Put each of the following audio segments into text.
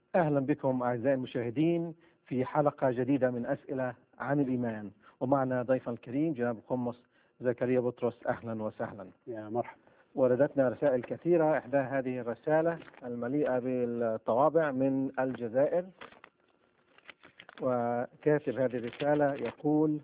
أهلا بكم أعزائي المشاهدين في حلقة جديدة من أسئلة عن الإيمان ومعنا ضيفا الكريم جناب القمص زكريا بطرس أهلا وسهلا يا مرحبا وردتنا رسائل كثيرة إحدى هذه الرسالة المليئة بالطوابع من الجزائر وكاتب هذه الرسالة يقول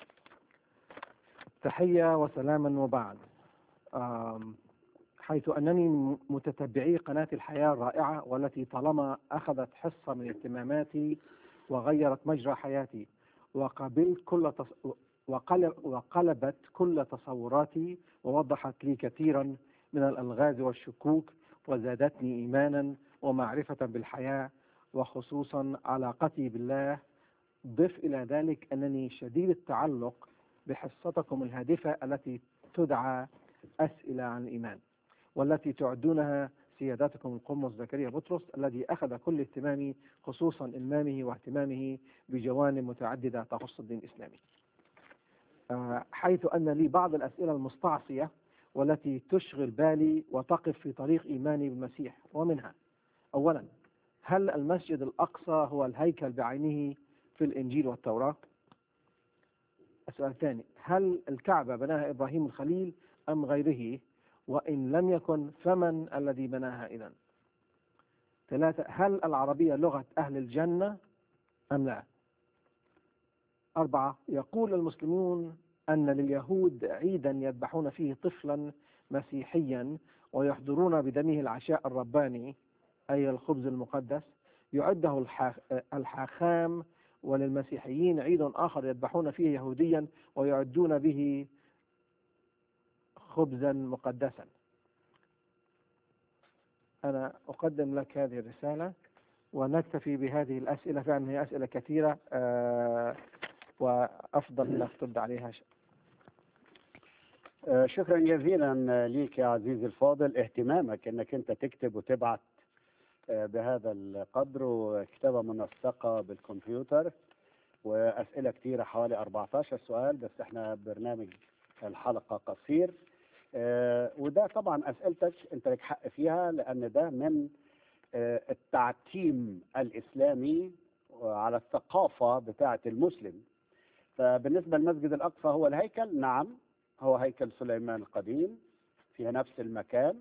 تحية وسلاما وبعد آم، حيث أنني من متتبعي قناة الحياة الرائعة والتي طالما أخذت حصة من اهتماماتي وغيرت مجرى حياتي وقبلت كل تص... وقلب... وقلبت كل تصوراتي ووضحت لي كثيرا من الألغاز والشكوك وزادتني إيمانا ومعرفة بالحياة وخصوصا علاقتي بالله ضف إلى ذلك أنني شديد التعلق بحصتكم الهادفة التي تدعى أسئلة عن الإيمان والتي تعدونها سيادتكم القمص زكريا بطرس الذي أخذ كل اهتمامي خصوصا إلمامه واهتمامه بجوانب متعددة تخص الدين الإسلامي آه، حيث أن لي بعض الأسئلة المستعصية والتي تشغل بالي وتقف في طريق إيماني بالمسيح ومنها أولا هل المسجد الأقصى هو الهيكل بعينه في الإنجيل والتوراة؟ السؤال الثاني هل الكعبة بناها إبراهيم الخليل أم غيره وإن لم يكن فمن الذي بناها إذا ثلاثة هل العربية لغة أهل الجنة أم لا أربعة يقول المسلمون أن لليهود عيدا يذبحون فيه طفلا مسيحيا ويحضرون بدمه العشاء الرباني أي الخبز المقدس يعده الحاخ- الحاخام وللمسيحيين عيد آخر يذبحون فيه يهوديا ويعدون به خبزا مقدسا أنا أقدم لك هذه الرسالة ونكتفي بهذه الأسئلة فعلا هي أسئلة كثيرة آه، وأفضل أنك ترد عليها ش- آه، شكرا جزيلا ليك يا عزيزي الفاضل اهتمامك انك انت تكتب وتبعت آه، بهذا القدر وكتابة منسقة بالكمبيوتر وأسئلة كتيرة حوالي 14 سؤال بس احنا برنامج الحلقة قصير آه، وده طبعا أسئلتك انت لك حق فيها لأن ده من آه، التعتيم الإسلامي على الثقافة بتاعة المسلم فبالنسبة للمسجد الأقصى هو الهيكل نعم هو هيكل سليمان القديم في نفس المكان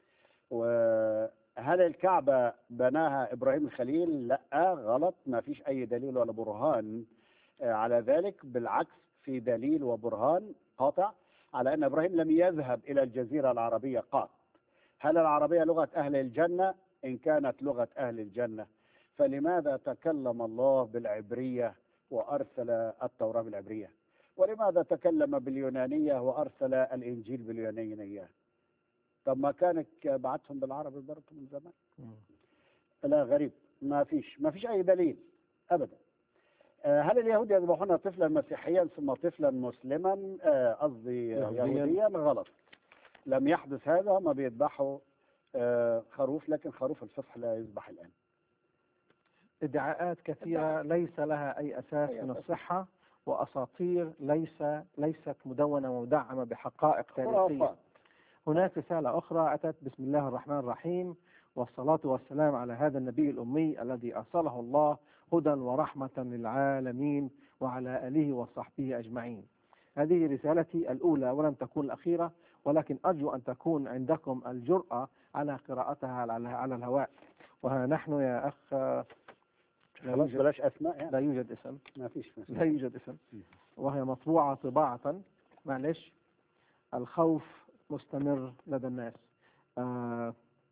وهل الكعبة بناها إبراهيم الخليل لا غلط ما فيش أي دليل ولا برهان آه، على ذلك بالعكس في دليل وبرهان قاطع على أن إبراهيم لم يذهب إلى الجزيرة العربية قط هل العربية لغة أهل الجنة إن كانت لغة أهل الجنة فلماذا تكلم الله بالعبرية وأرسل التوراة بالعبرية ولماذا تكلم باليونانية وأرسل الإنجيل باليونانية طب ما كانك بعتهم بالعربي برضه من زمان لا غريب ما فيش ما فيش أي دليل أبدا آه، هل اليهود يذبحون طفلا مسيحيا ثم طفلا مسلما آه، قصدي يهودياً. يهوديا غلط لم يحدث هذا ما بيذبحوا آه، خروف لكن خروف الفصح لا يذبح الآن ادعاءات كثيرة ليس لها أي أساس أي من أساس. الصحة وأساطير ليس ليست مدونة ومدعمة بحقائق تاريخية خرافات هناك رسالة أخرى أتت بسم الله الرحمن الرحيم والصلاة والسلام على هذا النبي الأمي الذي أرسله الله هدى ورحمة للعالمين وعلى آله وصحبه أجمعين هذه رسالتي الأولى ولم تكون الأخيرة ولكن أرجو أن تكون عندكم الجرأة على قراءتها على على الهواء وها نحن يا أخ لا خلاص يوجد, بلاش أسماء يعني لا يوجد اسم ما فيش لا يوجد اسم وهي مطبوعة طباعة معلش الخوف مستمر لدى الناس آه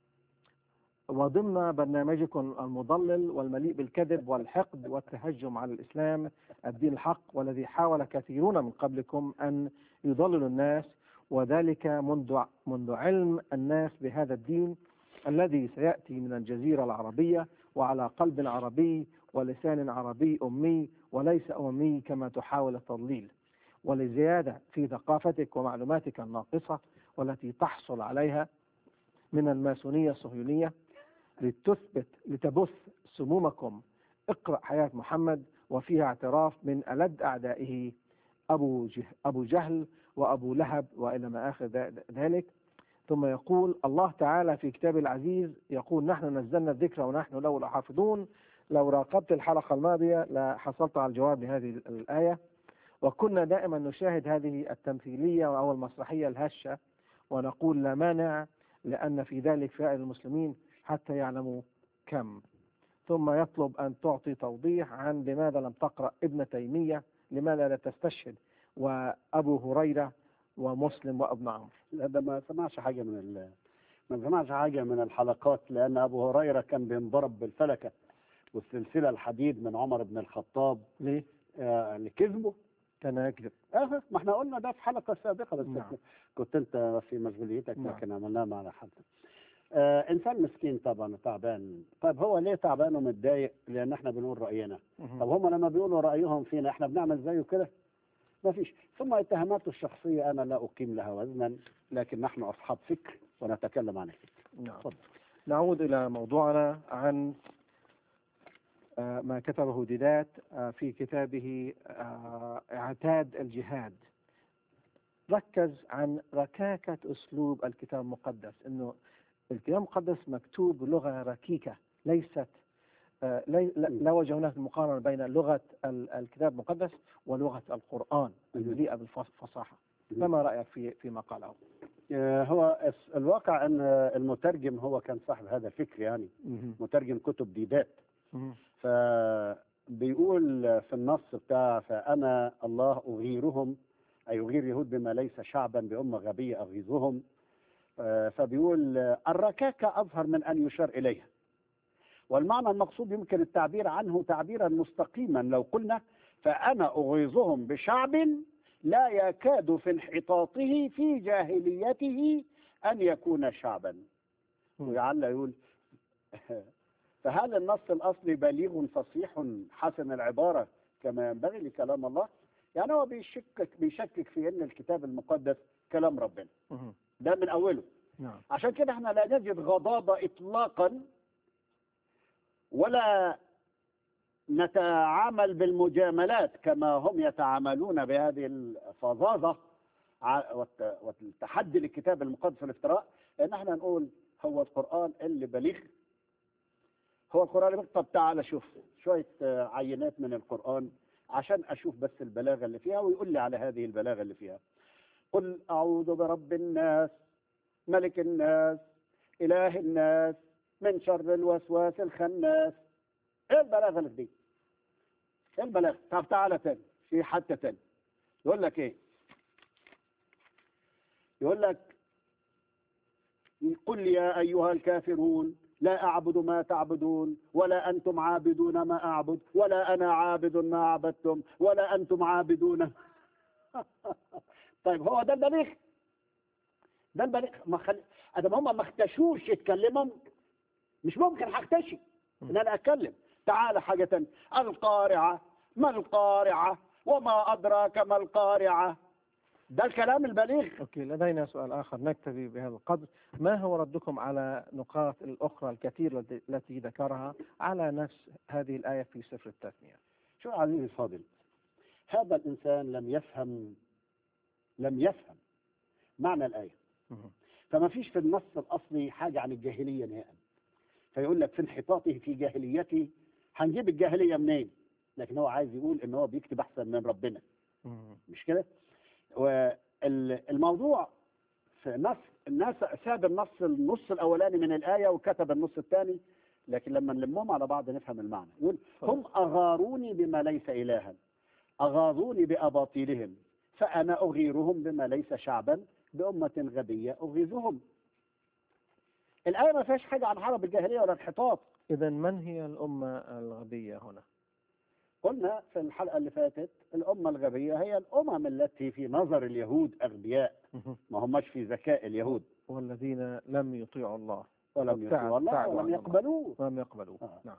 وضمن برنامجكم المضلل والمليء بالكذب والحقد والتهجم على الإسلام الدين الحق والذي حاول كثيرون من قبلكم أن يضللوا الناس وذلك منذ منذ علم الناس بهذا الدين الذي سيأتي من الجزيرة العربية وعلى قلب عربي ولسان عربي أمي وليس أممي كما تحاول التضليل ولزيادة في ثقافتك ومعلوماتك الناقصة والتي تحصل عليها من الماسونية الصهيونية لتثبت لتبث سمومكم اقرأ حياة محمد وفيها اعتراف من ألد أعدائه أبو جه أبو جهل وأبو لهب وإلى ما آخر ذلك ثم يقول الله تعالى في كتابه العزيز يقول نحن نزلنا الذكر ونحن له لحافظون لو راقبت الحلقة الماضية لحصلت على الجواب لهذه الآية وكنا دائما نشاهد هذه التمثيلية أو المسرحية الهشة ونقول لا مانع لأن في ذلك فائد المسلمين حتى يعلموا كم ثم يطلب أن تعطي توضيح عن لماذا لم تقرأ ابن تيمية لماذا لا تستشهد وأبو هريرة ومسلم وابن عمرو لا ده ما سمعش حاجة من ال... ما سمعش حاجة من الحلقات لأن أبو هريرة كان بينضرب بالفلكة والسلسلة الحديد من عمر بن الخطاب ليه؟ آه لكذبه كان يكذب اه ما احنا قلنا ده في حلقة سابقة بس نعم. كنت انت في مشغوليتك نعم. لكن عملناها مع حد آه انسان مسكين طبعا تعبان طيب هو ليه تعبان ومتضايق لان احنا بنقول راينا طب هم لما بيقولوا رايهم فينا احنا بنعمل زيه كده ما فيش ثم اتهاماته الشخصيه انا لا اقيم لها وزنا لكن نحن اصحاب فكر ونتكلم عن الفكر نعم تفضل. نعود إلى موضوعنا عن آه، ما كتبه ديدات آه، في كتابه آه، اعتاد الجهاد ركز عن ركاكة أسلوب الكتاب المقدس أنه الكتاب المقدس مكتوب بلغة ركيكة ليست آه، لي- لا لا وجه هناك مقارنة بين لغة ال- الكتاب المقدس ولغة القرآن المليئة بالفصاحة فما رأيك في فيما قاله؟ آه هو الس- الواقع ان المترجم هو كان صاحب هذا الفكر يعني مترجم كتب ديدات فبيقول في النص بتاع فأنا الله أغيرهم أي أغير اليهود بما ليس شعبا بأمة غبية أغيظهم آه، فبيقول آه، الركاكة أظهر من أن يشار إليها والمعنى المقصود يمكن التعبير عنه تعبيرا مستقيما لو قلنا فأنا أغيظهم بشعب لا يكاد في انحطاطه في جاهليته أن يكون شعبا ولعل يقول فهل النص الأصلي بليغ فصيح حسن العبارة كما ينبغي لكلام الله يعني هو بيشكك بيشكك في أن الكتاب المقدس كلام ربنا ده من أوله نعم عشان كده احنا لا نجد غضاضة إطلاقا ولا نتعامل بالمجاملات كما هم يتعاملون بهذه الفظاظة ع- والت- والتحدي للكتاب المقدس في الافتراء ان احنا نقول هو القرآن اللي بليغ هو القرآن اللي بليغ طب تعالى شوف شوية آه، عينات من القرآن عشان أشوف بس البلاغة اللي فيها ويقول لي على هذه البلاغة اللي فيها قل أعوذ برب الناس ملك الناس إله الناس من شر الوسواس الخناس إيه البلاغة اللي في دي؟ إيه البلاغة؟ طب تعالى تاني في حتى تاني يقول لك إيه؟ يقول لك قل يا أيها الكافرون لا أعبد ما تعبدون ولا أنتم عابدون ما أعبد ولا أنا عابد ما عبدتم ولا أنتم عابدون طيب هو ده البليغ ده البليغ ما خل... ادم هم ما اختشوش يتكلموا مش ممكن هختشي ان انا اتكلم تعال حاجه تانية القارعه ما القارعه وما ادراك ما القارعه ده الكلام البليغ أوكي لدينا سؤال آخر نكتفي بهذا القدر ما هو ردكم على نقاط الأخرى الكثير التي- التي ذكرها على نفس هذه الآية في سفر التثنية شو عزيزي الفاضل هذا الانسان لم يفهم لم يفهم معنى الايه مهم. فما فيش في النص الاصلي حاجه عن الجاهليه نهائا فيقول لك في انحطاطه في جاهليته هنجيب الجاهليه منين لكن هو عايز يقول ان هو بيكتب احسن من ربنا مهم. مش كده والموضوع في نص الناس ساب النص النص الاولاني من الايه وكتب النص الثاني لكن لما نلمهم على بعض نفهم المعنى يقول هم اغاروني بما ليس الها اغاظوني باباطيلهم فانا اغيرهم بما ليس شعبا بامه غبيه اغيظهم الايه ما فيهاش حاجه عن حرب الجاهليه ولا انحطاط إذا من هي الأمة الغبية هنا؟ قلنا في الحلقه اللي فاتت الامه الغبيه هي الامم التي في نظر اليهود اغبياء مهم. ما هماش في ذكاء اليهود والذين لم يطيعوا الله ولم ابتعد- يطيعوا الله ابتعدوا ولم عن الله. يقبلوه ولم يقبلوه آه. نعم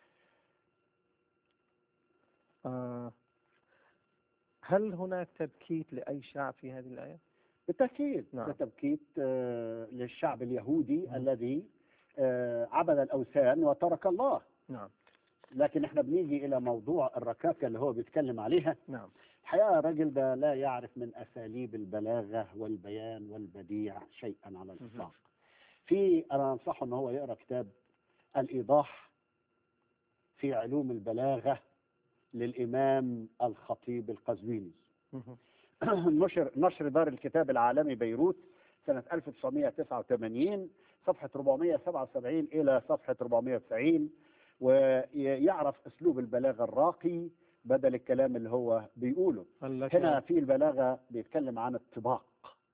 آه هل هناك تبكيت لأي شعب في هذه الآية؟ بالتأكيد نعم. ده تبكيت آه، للشعب اليهودي مم. الذي آه، عبد الأوثان وترك الله نعم لكن احنا بنيجي إلى موضوع الركاكة اللي هو بيتكلم عليها نعم الحقيقة الراجل ده لا يعرف من أساليب البلاغة والبيان والبديع شيئا على الإطلاق في أنا أنصحه أن هو يقرأ كتاب الإيضاح في علوم البلاغة للإمام الخطيب القزويني نشر نشر دار الكتاب العالمي بيروت سنة 1989 صفحة 477 إلى صفحة 490 ويعرف أسلوب البلاغة الراقي بدل الكلام اللي هو بيقوله التي هنا في البلاغة بيتكلم عن الطباق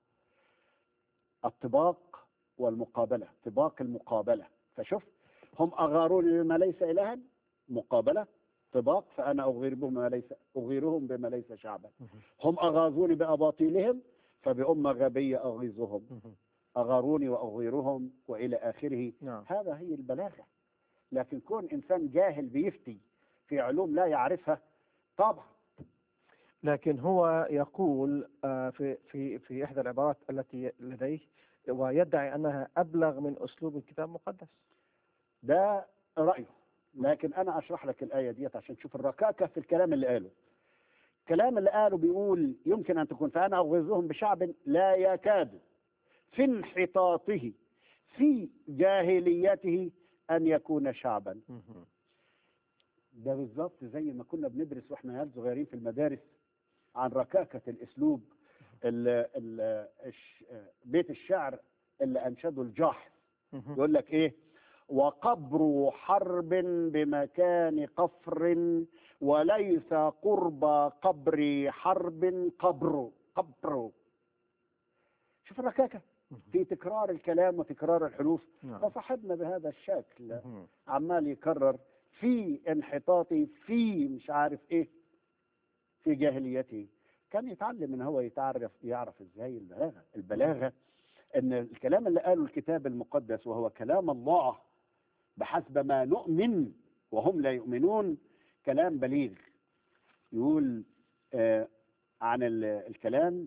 الطباق والمقابلة طباق المقابلة فشوف هم أغاروني بما ليس إلها مقابلة طباق فأنا أغير بهم بما ليس أغيرهم بما ليس شعبا هم أغاظوني بأباطيلهم فبأمة غبية أغيظهم أغاروني وأغيرهم وإلى آخره نعم هذا هي البلاغة لكن كون إنسان جاهل بيفتي في علوم لا يعرفها طبعا لكن هو يقول آه، في في في احدى العبارات التي لديه ويدعي انها ابلغ من اسلوب الكتاب المقدس ده رأيه لكن أنا أشرح لك الآية ديت عشان تشوف الركاكة في الكلام اللي قاله الكلام اللي قاله بيقول يمكن أن تكون فأنا أغيظهم بشعب لا يكاد في انحطاطه في جاهليته أن يكون شعبا ده بالظبط زي ما كنا بندرس واحنا عيال صغيرين في المدارس عن ركاكة الأسلوب ال ال الش- بيت الشعر اللي أنشده الجاحظ يقول لك ايه وقبر حرب بمكان قفر وليس قرب قبر حرب قبر قبر شوف الركاكة في تكرار الكلام وتكرار الحروف نعم فصاحبنا بهذا الشكل مهم. عمال يكرر في انحطاطي في مش عارف ايه في جاهليته كان يتعلم ان هو يتعرف يعرف ازاي البلاغه البلاغه ان الكلام اللي قاله الكتاب المقدس وهو كلام الله بحسب ما نؤمن وهم لا يؤمنون كلام بليغ يقول آه عن ال- الكلام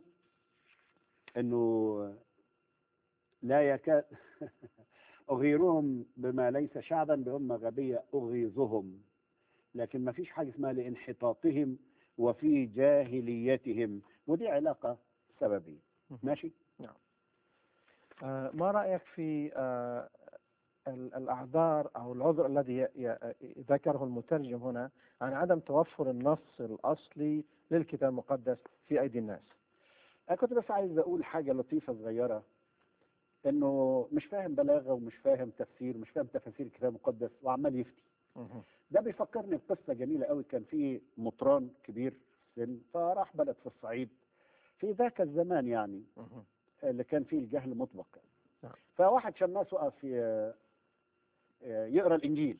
انه لا يكاد أغيرهم بما ليس شعبا بأمة غبية أغيظهم لكن ما فيش حاجة اسمها لانحطاطهم وفي جاهليتهم ودي علاقة سببية ماشي آه، ما رايك في آه، ال- الاعذار او العذر الذي ي- ي- ذكره المترجم هنا عن عدم توفر النص الاصلي للكتاب المقدس في ايدي الناس أنا كنت بس عايز أقول حاجة لطيفة صغيرة إنه مش فاهم بلاغة ومش فاهم تفسير مش فاهم تفاسير الكتاب المقدس وعمال يفتي مهم. ده بيفكرني بقصة جميلة قوي كان في مطران كبير في السن فراح بلد في الصعيد في ذاك الزمان يعني مهم. اللي كان فيه الجهل مطبق نعم. فواحد شماس وقف ي- يقرا الانجيل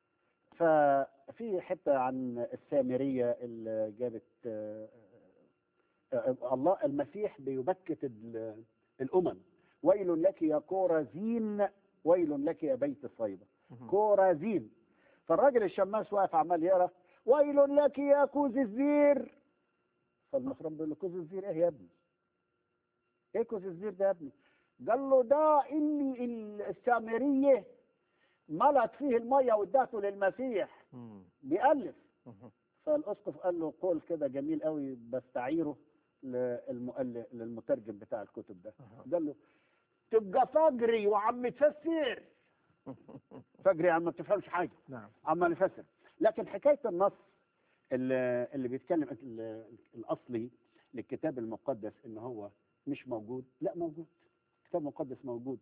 ففي حته عن السامريه اللي جابت آه، آه، الله المسيح بيبكت ال- الامم ويل لك يا كورازين ويل لك يا بيت صيدا مهم. كورازين فالراجل الشماس واقف عمال يقرا ويل لك يا كوز الزير فالمخرم بيقول له كوز الزير ايه يا ابني؟ ايه كوز الزير ده يا ابني؟ قال له ده اني ال- السامريه ملت فيه الميه وادته للمسيح مم. بيألف مهم. فالاسقف قال له قول كده جميل قوي بستعيره للمؤلف للمترجم بتاع الكتب ده أها. قال له تبقى فجري وعم تفسر فجري عم ما تفهمش حاجه نعم عم نفسر لكن حكايه النص اللي, اللي بيتكلم ال- الاصلي للكتاب المقدس ان هو مش موجود لا موجود الكتاب المقدس موجود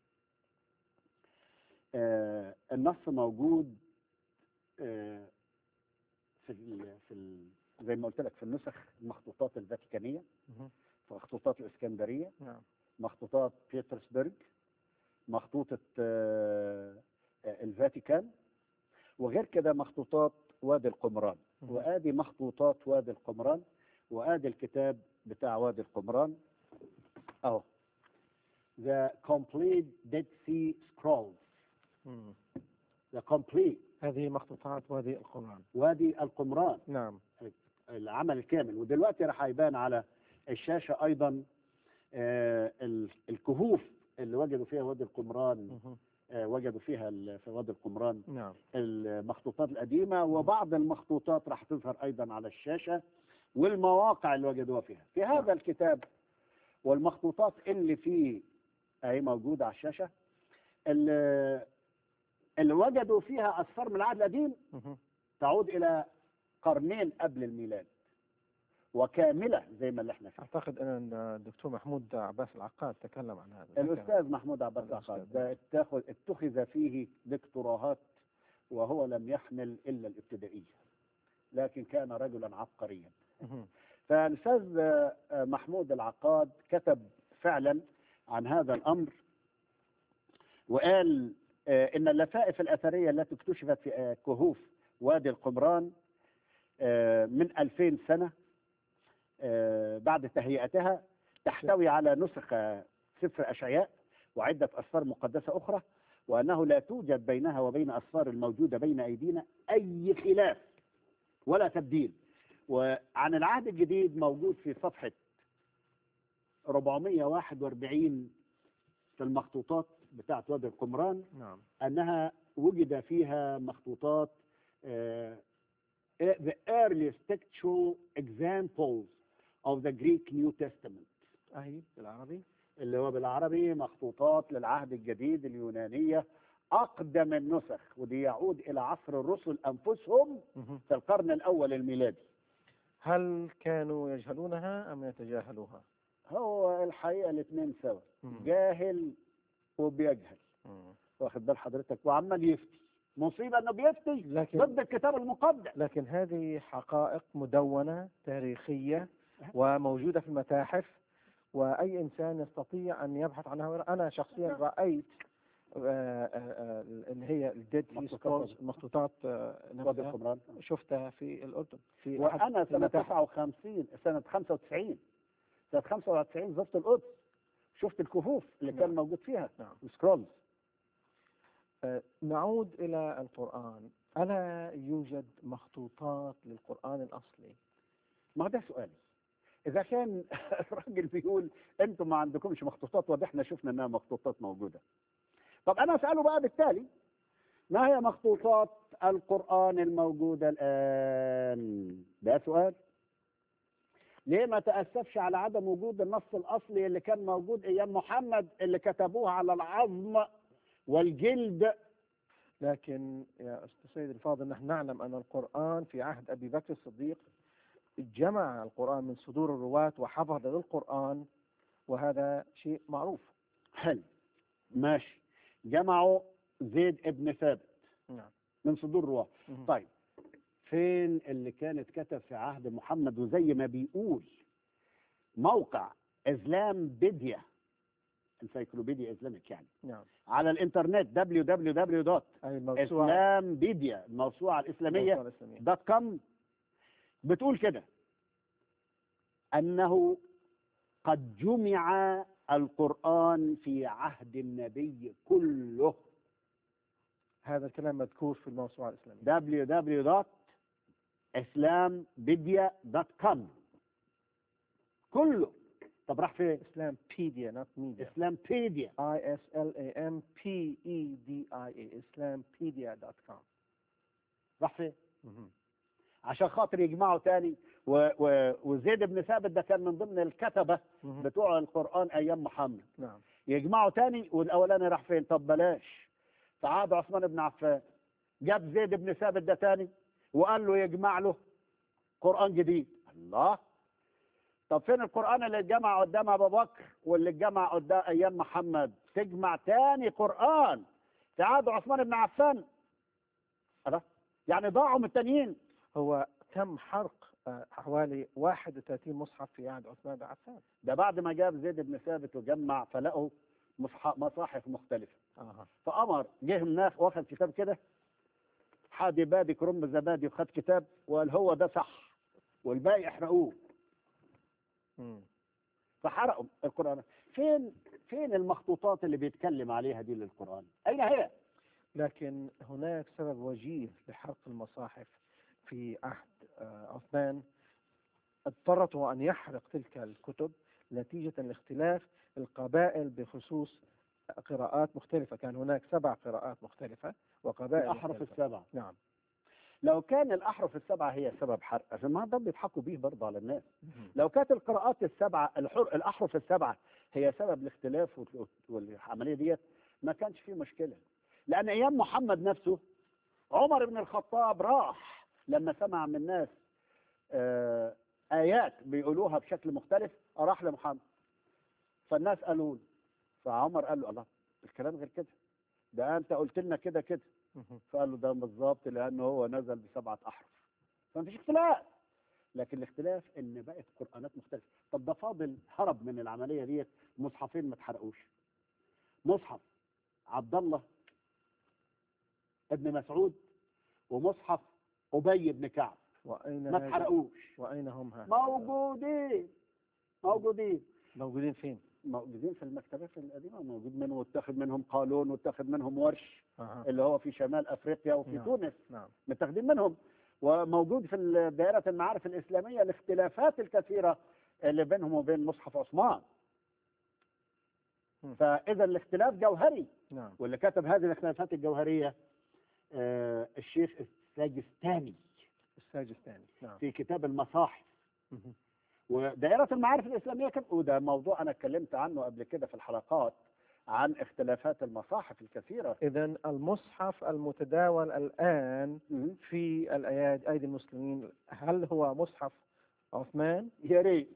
آه النص موجود آه في ال في ال زي ما قلت لك في النسخ المخطوطات الفاتيكانيه مهم. في مخطوطات الاسكندريه نعم مخطوطات بيترسبرج مخطوطة آه، آه، الفاتيكان وغير كده مخطوطات وادي القمران مهم. وادي مخطوطات وادي القمران وادي الكتاب بتاع وادي القمران اهو The complete Dead Sea Scrolls مم. The complete هذه مخطوطات وادي القرآن وادي القمران نعم العمل الكامل ودلوقتي راح يبان على الشاشة أيضا آه، ال- الكهوف اللي وجدوا فيها وادي القمران مهم. آه، وجدوا فيها ال- في وادي القمران نعم المخطوطات القديمة وبعض المخطوطات راح تظهر أيضا على الشاشة والمواقع اللي وجدوها فيها في هذا الكتاب والمخطوطات اللي فيه اهي موجودة على الشاشة اللي, اللي وجدوا فيها أسفار من العهد القديم مهم. تعود إلى قرنين قبل الميلاد وكاملة زي ما اللي احنا فيه اعتقد ان الدكتور محمود عباس العقاد تكلم عن هذا الأستاذ محمود عباس الأستاذ. عقاد ده اتاخد اتخذ فيه دكتوراهات وهو لم يحمل إلا الابتدائية لكن كان رجلا عبقريا مهم. فالاستاذ آه، آه، محمود العقاد كتب فعلا عن هذا الامر وقال آه، ان اللفائف الاثريه التي اكتشفت في آه، كهوف وادي القمران آه، من 2000 سنه آه، بعد تهيئتها تحتوي على نسخ آه، سفر اشعياء وعده اسفار مقدسه اخرى وانه لا توجد بينها وبين اسفار الموجوده بين ايدينا اي خلاف ولا تبديل وعن العهد الجديد موجود في صفحة 441 في المخطوطات بتاعة وادي القمران نعم أنها وجد فيها مخطوطات آه، the earliest textual examples of the Greek New Testament اهي بالعربي اللي هو بالعربي مخطوطات للعهد الجديد اليونانية أقدم النسخ ودي يعود إلى عصر الرسل أنفسهم مهم. في القرن الأول الميلادي هل كانوا يجهلونها ام يتجاهلوها؟ هو الحقيقة الاثنين سوا مم. جاهل وبيجهل مم. واخد بال حضرتك وعمال يفتي مصيبة انه بيفتي لكن ضد الكتاب المقدس لكن هذه حقائق مدونة تاريخية وموجودة في المتاحف وأي إنسان يستطيع أن يبحث عنها أنا شخصيا رأيت آه، آه، آه، اللي هي الديد سي مخطوطات سكرولز المخطوطات آه، وادي نفسها القمران شفتها في الأردن في أحد وانا سنة المتاحف. 59 سنة 95 سنة 95 زرت القدس شفت الكهوف اللي كان نعم. موجود فيها نعم. سكرولز آه، نعود إلى القرآن ألا يوجد مخطوطات للقرآن الأصلي ما ده سؤالي اذا كان الراجل بيقول انتم ما عندكمش مخطوطات وده احنا شفنا انها مخطوطات موجوده طب انا اساله بقى بالتالي ما هي مخطوطات القران الموجوده الان ده سؤال ليه ما تاسفش على عدم وجود النص الاصلي اللي كان موجود ايام محمد اللي كتبوه على العظم والجلد لكن يا أستاذ سيد الفاضل نحن نعلم أن القرآن في عهد أبي بكر الصديق جمع القرآن من صدور الرواة وحفظ للقرآن وهذا شيء معروف حلو ماشي جمعوا زيد ابن ثابت نعم من صدور رواه مهم. طيب فين اللي كانت كتب في عهد محمد وزي ما بيقول موقع اسلام بيديا انسايكلوبيديا اسلامك يعني نعم على الانترنت www.islambpedia أي الموسوعة الموسوعه الاسلاميه الموسوعة الإسلامية دوت كوم بتقول كده انه قد جمع القران في عهد النبي كله هذا الكلام مذكور في الموسوعة الإسلامية www.islampedia.com كله طب راح فين؟ إسلام بيديا not media اسلامبيديا I S L A M P E D I A islampedia.com راح فين؟ مهم. عشان خاطر يجمعوا تاني و... و... وزيد بن ثابت ده كان من ضمن الكتبه مهم. بتوع القران ايام محمد نعم يجمعوا تاني والاولاني راح فين؟ طب بلاش في عهد عثمان بن عفان جاب زيد بن ثابت ده تاني وقال له يجمع له قران جديد الله طب فين القران اللي اتجمع قدام ابو بكر واللي اتجمع قدام ايام محمد تجمع تاني قران في عهد عثمان بن عفان الله يعني ضاعوا من التانيين هو تم حرق آه، حوالي 31 مصحف في عهد عثمان بن عفان ده بعد ما جاب زيد بن ثابت وجمع فلقوا مصح- مصاحف مختلفه آه. فامر جه الناس واخد كتاب كده حادي بادي كرم زبادي وخد كتاب وقال هو ده صح والباقي احرقوه مم. فحرقوا القران فين فين المخطوطات اللي بيتكلم عليها دي للقران اين هي لكن هناك سبب وجيه لحرق المصاحف في عهد آه، عثمان اضطرته أن يحرق تلك الكتب نتيجة لاختلاف القبائل بخصوص قراءات مختلفة كان هناك سبع قراءات مختلفة وقبائل الاحرف مختلفة. السبعه نعم لو كان الأحرف السبعة هي سبب حرق عشان ما ده بيضحكوا بيه برضه على الناس مهم. لو كانت القراءات السبعة الحر الأحرف السبعة هي سبب الاختلاف وال- والعملية ديت ما كانش فيه مشكلة لأن أيام محمد نفسه عمر بن الخطاب راح لما سمع من الناس آه، آيات بيقولوها بشكل مختلف راح لمحمد فالناس قالوا له فعمر قال له الله الكلام غير كده ده أنت قلت لنا كده كده مهم. فقال له ده بالظبط لأنه هو نزل بسبعة أحرف فمفيش اختلاف لكن الاختلاف ان بقت قرانات مختلفه طب ده فاضل هرب من العمليه ديت مصحفين ما اتحرقوش مصحف عبد الله ابن مسعود ومصحف ابي بن كعب وأين ما هذه- اتحرقوش وأين هم ها؟ موجودين موجودين موجودين فين؟ موجودين في المكتبات القديمه موجود منهم واتخذ منهم قانون واتخذ منهم ورش أها. اللي هو في شمال افريقيا وفي نعم. تونس نعم متاخدين منهم وموجود في دائرة المعارف الإسلامية الاختلافات الكثيرة اللي بينهم وبين مصحف عثمان مم. فإذا الاختلاف جوهري نعم واللي كتب هذه الاختلافات الجوهرية آه، الشيخ الساجستاني الساجستاني نعم في كتاب المصاحف مهم. ودائرة المعارف الإسلامية كده وده موضوع أنا اتكلمت عنه قبل كده في الحلقات عن اختلافات المصاحف الكثيرة إذا المصحف المتداول الآن مم. في الأيادي أيدي المسلمين هل هو مصحف عثمان؟ يا ريت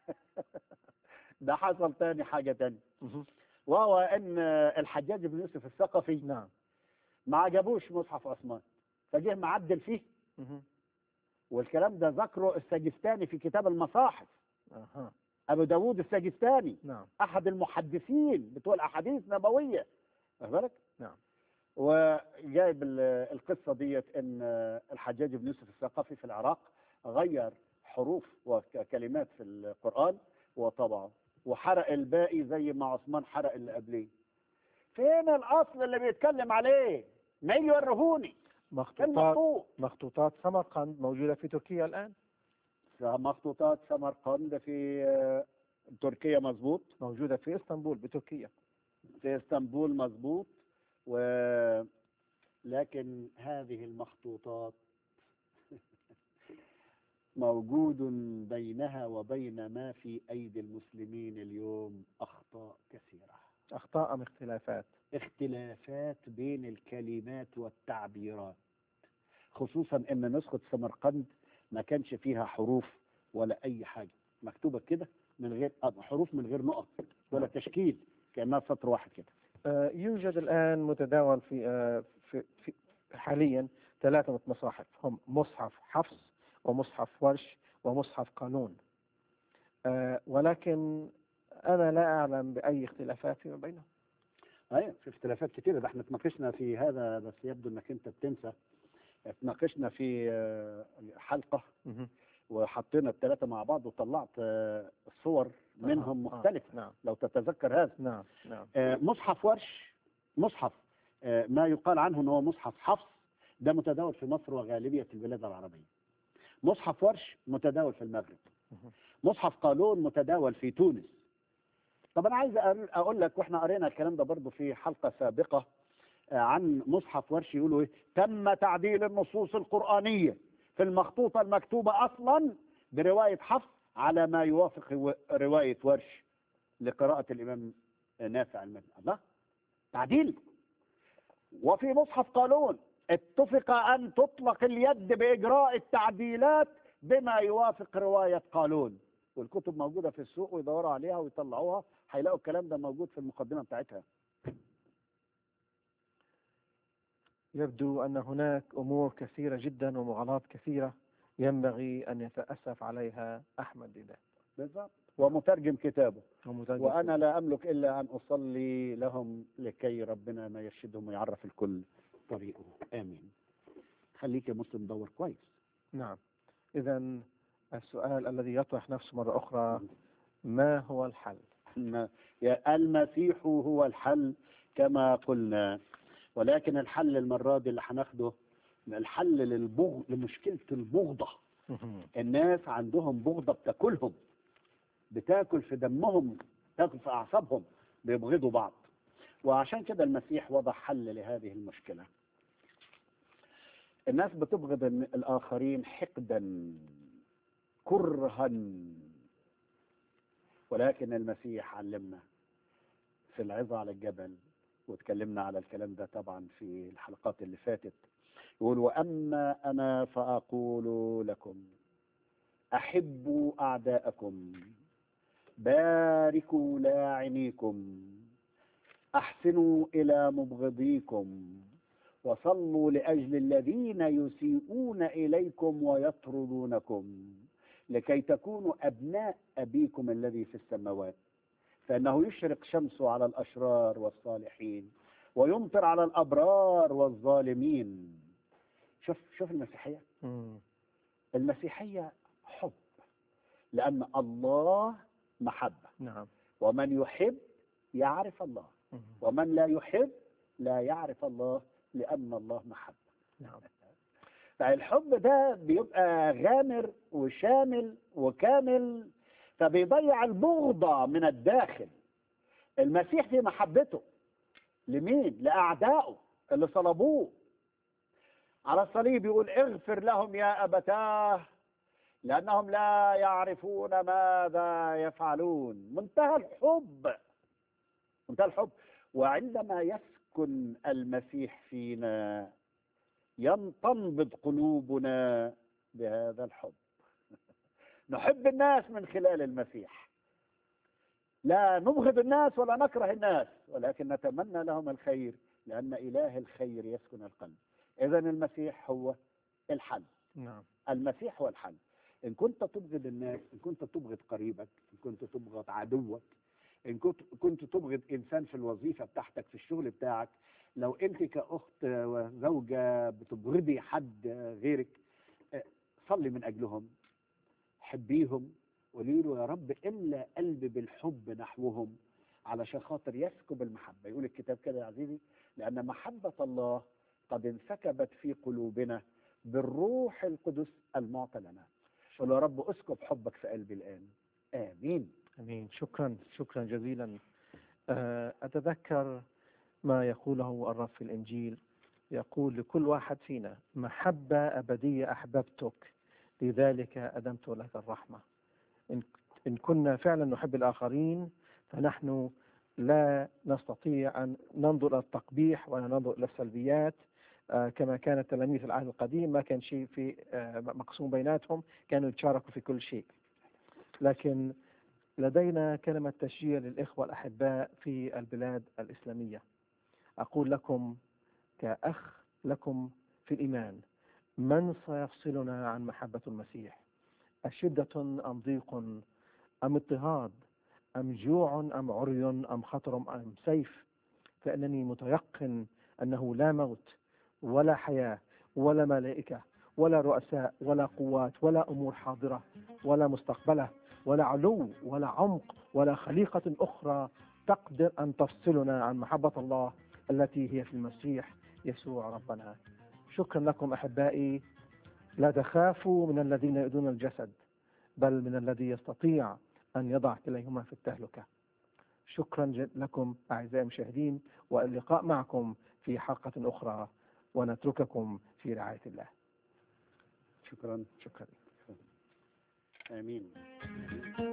ده حصل تاني حاجة تانية مهم. وهو ان الحجاج بن يوسف الثقفي نعم ما عجبوش مصحف عثمان فجه معدل فيه مهم. والكلام ده ذكره السجستاني في كتاب المصاحف أها ابو داوود السجستاني نعم احد المحدثين بتوع الاحاديث نبويه واخد بالك نعم. وجايب ال- القصه ديت ان الحجاج بن يوسف الثقفي في العراق غير حروف وكلمات في القران وطبعه وحرق الباقي زي ما عثمان حرق اللي قبليه فين الاصل اللي بيتكلم عليه ما يجي يوريهوني فين مخطوطات المخطوط مخطوطات سمرقند موجودة في تركيا الآن مخطوطات سمرقند في آه، تركيا مظبوط موجودة في اسطنبول بتركيا في اسطنبول مظبوط و لكن هذه المخطوطات موجود بينها وبين ما في أيدي المسلمين اليوم أخطاء كثيرة أخطاء أم اختلافات اختلافات بين الكلمات والتعبيرات خصوصا ان نسخة سمرقند ما كانش فيها حروف ولا اي حاجة مكتوبة كده من غير آه، حروف من غير نقط ولا تشكيل كأنها سطر واحد كده آه، يوجد الآن متداول في, آه، في, في حاليا ثلاثة مصاحف هم مصحف حفص ومصحف ورش ومصحف قانون آه، ولكن أنا لا أعلم بأي اختلافات فيما بينهم ايوه في اختلافات كتيرة ده احنا اتناقشنا في هذا بس يبدو انك انت بتنسى اتناقشنا في آه، حلقة مهم. وحطينا الثلاثة مع بعض وطلعت آه، صور منهم آه، آه، مختلفة نعم لو تتذكر هذا نعم نعم آه، مصحف ورش مصحف آه، ما يقال عنه ان هو مصحف حفص ده متداول في مصر وغالبية البلاد العربية مصحف ورش متداول في المغرب مهم. مصحف قانون متداول في تونس طب انا عايز أقول- اقول لك واحنا قرينا الكلام ده برضو في حلقة سابقة آه، عن مصحف ورش يقولوا ايه تم تعديل النصوص القرآنية في المخطوطة المكتوبة اصلا برواية حفص على ما يوافق و- رواية ورش لقراءة الامام نافع المدني الله تعديل وفي مصحف قانون اتفق ان تطلق اليد باجراء التعديلات بما يوافق روايه قانون والكتب موجوده في السوق ويدوروا عليها ويطلعوها هيلاقوا الكلام ده موجود في المقدمه بتاعتها يبدو أن هناك أمور كثيرة جدا ومغالطات كثيرة ينبغي أن يتأسف عليها أحمد ديدات بالظبط ومترجم كتابه ومترجم وانا لا املك الا ان اصلي لهم لكي ربنا ما يرشدهم ويعرف الكل طريقه امين خليك يا مسلم دور كويس نعم إذا السؤال الذي يطرح نفسه مرة أخرى ما هو الحل؟ إن يا المسيح هو الحل كما قلنا ولكن الحل المرة دي اللي هناخده الحل للبغ... لمشكلة البغضة الناس عندهم بغضة بتاكلهم بتاكل في دمهم تاكل في أعصابهم بيبغضوا بعض وعشان كده المسيح وضع حل لهذه المشكلة الناس بتبغض الن- الآخرين حقدا كرها ولكن المسيح علمنا في العظة على الجبل واتكلمنا على الكلام ده طبعا في الحلقات اللي فاتت يقول وأما أنا فأقول لكم أحبوا أعداءكم باركوا لاعنيكم أحسنوا إلى مبغضيكم وصلوا لأجل الذين يسيئون إليكم ويطردونكم لكي تكونوا أبناء أبيكم الذي في السماوات فإنه يشرق شمسه على الأشرار والصالحين ويمطر على الأبرار والظالمين شوف شوف المسيحية مم. المسيحية حب لأن الله محبة نعم ومن يحب يعرف الله مم. ومن لا يحب لا يعرف الله لأن الله محبة نعم فالحب ده بيبقى غامر وشامل وكامل فبيضيع البغضة من الداخل المسيح في محبته لمين؟ لأعدائه اللي صلبوه على الصليب يقول اغفر لهم يا أبتاه لأنهم لا يعرفون ماذا يفعلون منتهى الحب منتهى الحب وعندما يسكن المسيح فينا ين- تنبض قلوبنا بهذا الحب نحب الناس من خلال المسيح لا نبغض الناس ولا نكره الناس ولكن نتمنى لهم الخير لأن إله الخير يسكن القلب إذا المسيح هو الحل نعم المسيح هو الحل إن كنت تبغض الناس إن كنت تبغض قريبك إن كنت تبغض عدوك إن كنت كنت تبغض إنسان في الوظيفة بتاعتك في الشغل بتاعك لو أنت كأخت وزوجة بتبغضي حد غيرك آه، صلي من أجلهم حبيهم قولي له يا رب املأ قلبي بالحب نحوهم علشان خاطر يسكب المحبة يقول الكتاب كده يا عزيزي لأن محبة الله قد انسكبت في قلوبنا بالروح القدس المعطى لنا قل يا رب اسكب حبك في قلبي الآن آمين امين شكرا شكرا جزيلا آه، اتذكر ما يقوله الرب في الانجيل يقول لكل واحد فينا محبه ابديه احببتك لذلك ادمت لك الرحمه ان ان كنا فعلا نحب الاخرين فنحن لا نستطيع ان ننظر الى التقبيح ولا ننظر الى السلبيات آه، كما كان التلاميذ في العهد القديم ما كان شيء في آه، مقسوم بيناتهم كانوا يتشاركوا في كل شيء لكن لدينا كلمة تشجيع للإخوة الأحباء في البلاد الإسلامية أقول لكم كأخ لكم في الإيمان من سيفصلنا عن محبة المسيح أشدة أم ضيق أم اضطهاد أم جوع أم عري أم خطر أم سيف فإنني متيقن أنه لا موت ولا حياة ولا ملائكة ولا رؤساء ولا قوات ولا أمور حاضرة ولا مستقبلة ولا علو ولا عمق ولا خليقة أخرى تقدر أن تفصلنا عن محبة الله التي هي في المسيح يسوع ربنا شكرا لكم أحبائي لا تخافوا من الذين يؤذون الجسد بل من الذي يستطيع أن يضع كليهما في التهلكة شكرا ج- لكم أعزائي المشاهدين واللقاء معكم في حلقة أخرى ونترككم في رعاية الله شكرا شكرا آمين